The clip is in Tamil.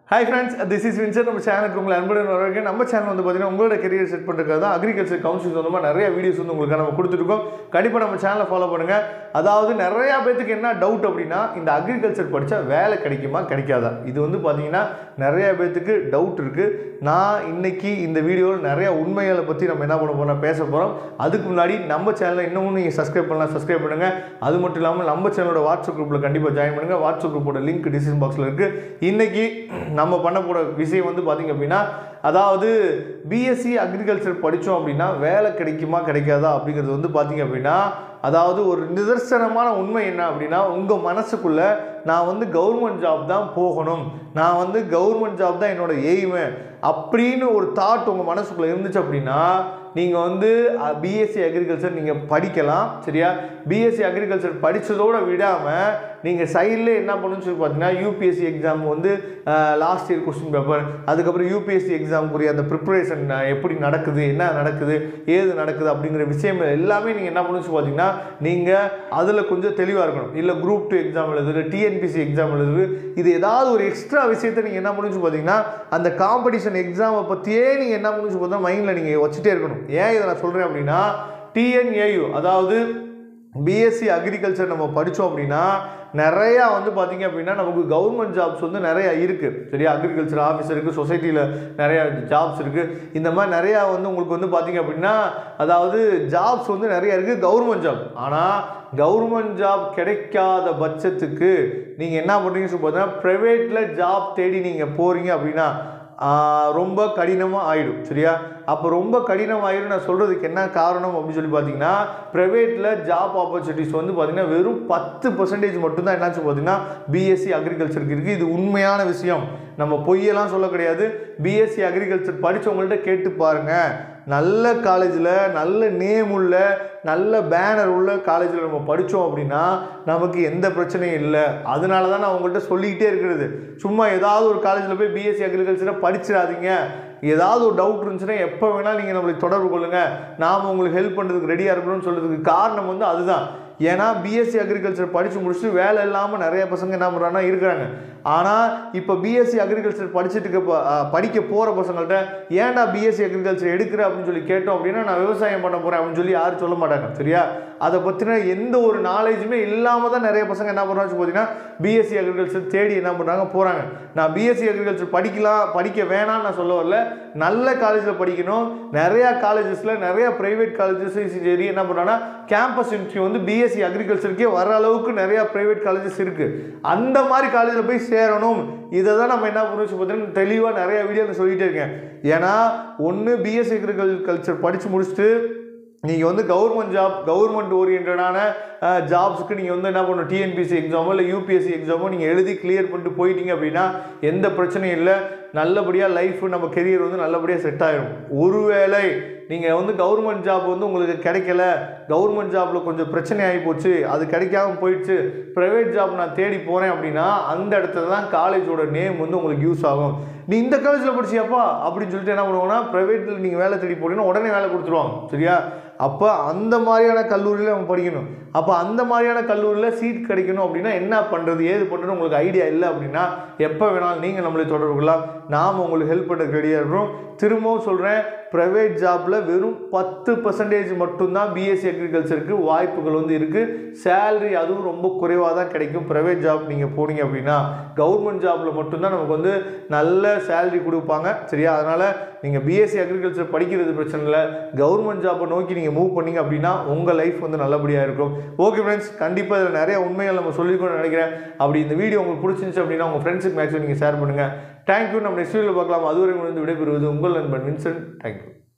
ஹாய் ஃப்ரெண்ட்ஸ் திஸ் இஸ் வின்சர் நம்ம சேனலுக்கு உங்களை அன்புடன் வரவேற்க நம்ம சேனல் வந்து பார்த்தீங்கன்னா உங்களோட கெரியர் செட் பண்ணுறதுக்காக தான் அக்ரிகல்ச்சர் கவுன்சில் சொந்தமாக நிறைய வீடியோஸ் வந்து உங்களுக்கு நம்ம கொடுத்துருக்கோம் கண்டிப்பாக நம்ம சேனலை ஃபாலோ பண்ணுங்கள் அதாவது நிறையா பேத்துக்கு என்ன டவுட் அப்படின்னா இந்த அக்ரிகல்ச்சர் படித்தா வேலை கிடைக்குமா கிடைக்காதா இது வந்து பார்த்தீங்கன்னா நிறைய பேத்துக்கு டவுட் இருக்குது நான் இன்னைக்கு இந்த வீடியோவில் நிறைய உண்மைகளை பற்றி நம்ம என்ன பண்ண போகிறோம் பேச போகிறோம் அதுக்கு முன்னாடி நம்ம சேனலை இன்னமும் நீங்கள் சப்ஸ்கிரைப் பண்ணலாம் சப்ஸ்கிரைப் பண்ணுங்கள் அது மட்டும் இல்லாமல் நம்ம சேனலோட வாட்ஸ்அப் குரூப்பில் கண்டிப்பாக ஜாயின் பண்ணுங்கள் வாட்ஸ்அப் குரூப்போட லிங்க் டிஸ்கிரிப்ஷன் பாக்ஸில் இருக்குது இன்னைக்கு நம்ம பண்ண போகிற விஷயம் வந்து பார்த்திங்க அப்படின்னா அதாவது பிஎஸ்சி அக்ரிகல்ச்சர் படித்தோம் அப்படின்னா வேலை கிடைக்குமா கிடைக்காதா அப்படிங்கிறது வந்து பார்த்திங்க அப்படின்னா அதாவது ஒரு நிதர்சனமான உண்மை என்ன அப்படின்னா உங்கள் மனசுக்குள்ளே நான் வந்து கவர்மெண்ட் ஜாப் தான் போகணும் நான் வந்து கவர்மெண்ட் ஜாப் தான் என்னோட எய்மு அப்படின்னு ஒரு தாட் உங்கள் மனசுக்குள்ளே இருந்துச்சு அப்படின்னா நீங்கள் வந்து பிஎஸ்சி அக்ரிகல்ச்சர் நீங்கள் படிக்கலாம் சரியா பிஎஸ்சி அக்ரிகல்ச்சர் படித்ததோடு விடாமல் நீங்கள் சைடில் என்ன பண்ணணும்னு சொல்லி பார்த்தீங்கன்னா யூபிஎஸ்சி எக்ஸாம் வந்து லாஸ்ட் இயர் கொஸ்டின் பேப்பர் அதுக்கப்புறம் யூபிஎஸ்சி எக்ஸாமுக்குரிய அந்த ப்ரிப்பரேஷன் எப்படி நடக்குது என்ன நடக்குது ஏது நடக்குது அப்படிங்கிற விஷயம் எல்லாமே நீங்கள் என்ன பண்ணணும்னு சொல்லி பார்த்தீங்கன்னா நீங்கள் அதில் கொஞ்சம் தெளிவாக இருக்கணும் இல்லை குரூப் டூ எக்ஸாம் எழுதுறது டிஎன்பிசி எக்ஸாம் எழுதுறது இது ஏதாவது ஒரு எக்ஸ்ட்ரா விஷயத்தை நீங்கள் என்ன பண்ணணும்னு சொல்லி பார்த்தீங்கன்னா அந்த காம்படிஷன் எக்ஸாமை பற்றியே நீங்கள் என்ன பண்ணணும்னு சொல்லி பார்த்தா மைண்டில் நீங்கள் வச்சுட்டே இருக்கணும் ஏன் இதை நான் சொல்கிறேன் அப்படின்னா டிஎன்ஏயு அதாவது பிஎஸ்சி அக்ரிகல்ச்சர் நம்ம படித்தோம் அப்படின்னா நிறையா வந்து பார்த்திங்க அப்படின்னா நமக்கு கவர்மெண்ட் ஜாப்ஸ் வந்து நிறையா இருக்குது சரியா அக்ரிகல்ச்சர் ஆஃபீஸர் இருக்குது சொசைட்டியில் நிறையா ஜாப்ஸ் இருக்குது இந்த மாதிரி நிறையா வந்து உங்களுக்கு வந்து பார்த்திங்க அப்படின்னா அதாவது ஜாப்ஸ் வந்து நிறையா இருக்குது கவர்மெண்ட் ஜாப் ஆனால் கவர்மெண்ட் ஜாப் கிடைக்காத பட்சத்துக்கு நீங்கள் என்ன பண்ணுறீங்கன்னு சொல்லி பார்த்தீங்கன்னா ப்ரைவேட்டில் ஜாப் தேடி நீங்கள் போகிறீங்க அப்படின்னா ரொம்ப கடினமாக ஆகிடும் சரியா அப்போ ரொம்ப கடினம் ஆகிடும் நான் சொல்கிறதுக்கு என்ன காரணம் அப்படின்னு சொல்லி பார்த்தீங்கன்னா ப்ரைவேட்டில் ஜாப் ஆப்பர்ச்சுனிட்டிஸ் வந்து பார்த்திங்கன்னா வெறும் பத்து பர்சன்டேஜ் மட்டும்தான் என்னாச்சு பார்த்தீங்கன்னா பிஎஸ்சி அக்ரிகல்ச்சருக்கு இருக்குது இது உண்மையான விஷயம் நம்ம பொய்யெல்லாம் சொல்ல கிடையாது பிஎஸ்சி அக்ரிகல்ச்சர் படித்தவங்கள்ட்ட கேட்டு பாருங்கள் நல்ல காலேஜில் நல்ல நேம் உள்ள நல்ல பேனர் உள்ள காலேஜில் நம்ம படித்தோம் அப்படின்னா நமக்கு எந்த பிரச்சனையும் இல்லை அதனால தான் நான் உங்கள்கிட்ட சொல்லிக்கிட்டே இருக்கிறது சும்மா ஏதாவது ஒரு காலேஜில் போய் பிஎஸ்சி அக்ரிகல்ச்சரை படிச்சிடாதீங்க ஏதாவது ஒரு டவுட் இருந்துச்சுன்னா எப்போ வேணால் நீங்கள் நம்மளுக்கு தொடர்பு கொள்ளுங்கள் நாம் உங்களுக்கு ஹெல்ப் பண்ணுறதுக்கு ரெடியாக இருக்கணும்னு சொல்கிறதுக்கு காரணம் வந்து அதுதான் ஏன்னா பிஎஸ்சி அக்ரிகல்ச்சர் படித்து முடிச்சுட்டு வேலை இல்லாமல் நிறைய பசங்க என்ன பண்ணுறாங்கன்னா இருக்கிறாங்க ஆனால் இப்போ பிஎஸ்சி அக்ரிகல்ச்சர் படிச்சுட்டு இருக்க படிக்க போகிற பசங்கள்ட்ட ஏன்டா பிஎஸ்சி அக்ரிகல்ச்சர் எடுக்கிற அப்படின்னு சொல்லி கேட்டோம் அப்படின்னா நான் விவசாயம் பண்ண போகிறேன் அப்படின்னு சொல்லி யாரும் சொல்ல மாட்டாங்க சரியா அதை பற்றின எந்த ஒரு நாலேஜுமே இல்லாமல் தான் நிறைய பசங்க என்ன பண்ணுறாங்க பார்த்தீங்கன்னா பிஎஸ்சி அக்ரிகல்ச்சர் தேடி என்ன பண்ணுறாங்க போகிறாங்க நான் பிஎஸ்சி அக்ரிகல்ச்சர் படிக்கலாம் படிக்க வேணாம்னு நான் சொல்ல வரல நல்ல காலேஜில் படிக்கணும் நிறையா காலேஜஸில் நிறையா ப்ரைவேட் காலேஜஸ் சரி என்ன பண்ணுறாங்கன்னா கேம்பஸ் இன்டர்வியூ வந்து பிஎஸ்சி அக்ரிகல்ச்சருக்கே வர அளவுக்கு நிறையா ப்ரைவேட் காலேஜஸ் இருக்குது அந்த மாதிரி காலேஜில் போய் சேரணும் இதை தான் நம்ம என்ன பண்ணணும் பார்த்தீங்கன்னா தெளிவாக நிறையா வீடியோ சொல்லிகிட்டே இருக்கேன் ஏன்னா ஒன்று பிஎஸ்சி அக்ரிகல்ச்சர் படித்து முடிச்சுட்டு நீங்கள் வந்து கவர்மெண்ட் ஜாப் கவர்மெண்ட் ஓரியன்டான ஜாப்ஸுக்கு நீங்கள் வந்து என்ன பண்ணணும் டிஎன்பிசி எக்ஸாமோ இல்லை யூபிஎஸ்சி எக்ஸாமோ நீங்கள் எழுதி கிளியர் பண்ணிட்டு போயிட்டீங்க அப்படின்னா எந்த பிரச்சனையும் இல்லை நல்லபடியாக லைஃப் நம்ம கெரியர் வந்து நல்லபடியாக செட் ஆகிடும் ஒருவேளை நீங்கள் வந்து கவர்மெண்ட் ஜாப் வந்து உங்களுக்கு கிடைக்கல கவர்மெண்ட் ஜாப்பில் கொஞ்சம் பிரச்சனை ஆகி போச்சு அது கிடைக்காம போயிடுச்சு ப்ரைவேட் ஜாப் நான் தேடி போகிறேன் அப்படின்னா அந்த இடத்துல தான் காலேஜோட நேம் வந்து உங்களுக்கு யூஸ் ஆகும் நீ இந்த காலேஜில் படிச்சியாப்பா அப்படின்னு சொல்லிட்டு என்ன பண்ணுவாங்கன்னா ப்ரைவேட்டில் நீங்கள் வேலை தேடி போனீங்கன்னா உடனே வேலை கொடுத்துருவாங்க சரியா அப்போ அந்த மாதிரியான கல்லூரியில் நம்ம படிக்கணும் அப்போ அந்த மாதிரியான கல்லூரியில் சீட் கிடைக்கணும் அப்படின்னா என்ன பண்ணுறது ஏது பண்ணுறது உங்களுக்கு ஐடியா இல்லை அப்படின்னா எப்போ வேணாலும் நீங்கள் நம்மளை தொடர்பு கொள்ளலாம் நாம் உங்களுக்கு ஹெல்ப் பண்ண ரெடியாக இருக்கிறோம் திரும்பவும் சொல்கிறேன் ப்ரைவேட் ஜாப்பில் வெறும் பத்து பர்சன்டேஜ் மட்டும்தான் பிஎஸ்சி அக்ரிகல்ச்சருக்கு வாய்ப்புகள் வந்து இருக்குது சேல்ரி அதுவும் ரொம்ப குறைவாக தான் கிடைக்கும் ப்ரைவேட் ஜாப் நீங்கள் போனீங்க அப்படின்னா கவர்மெண்ட் ஜாப்பில் மட்டும்தான் நமக்கு வந்து நல்ல சேல்ரி கொடுப்பாங்க சரியா அதனால் நீங்கள் பிஎஸ்சி அக்ரிகல்ச்சர் படிக்கிறது பிரச்சனை இல்லை கவர்மெண்ட் ஜாப்பை நோக்கி நீங்கள் மூவ் பண்ணீங்க அப்படின்னா உங்கள் லைஃப் வந்து நல்லபடியாக இருக்கும் ஓகே ஃப்ரெண்ட்ஸ் கண்டிப்பாக இதில் நிறைய உண்மைகள் நம்ம சொல்லிக்கணும்னு நினைக்கிறேன் அப்படி இந்த வீடியோ உங்களுக்கு பிடிச்சிருந்துச்சு அப்படின்னா உங்கள் ஃப்ரெண்ட்ஸுக்கு மேக்ஸிமம் நீங்கள் ஷேர் பண்ணுங்கள் தேங்க்யூ நம்ம நெக்ஸ்ட் வீடியோவில் பார்க்கலாம் அதுவரை வந்து விடைபெறுவது உங்கள் நண்பன் வின்சென்ட் தேங்க்யூ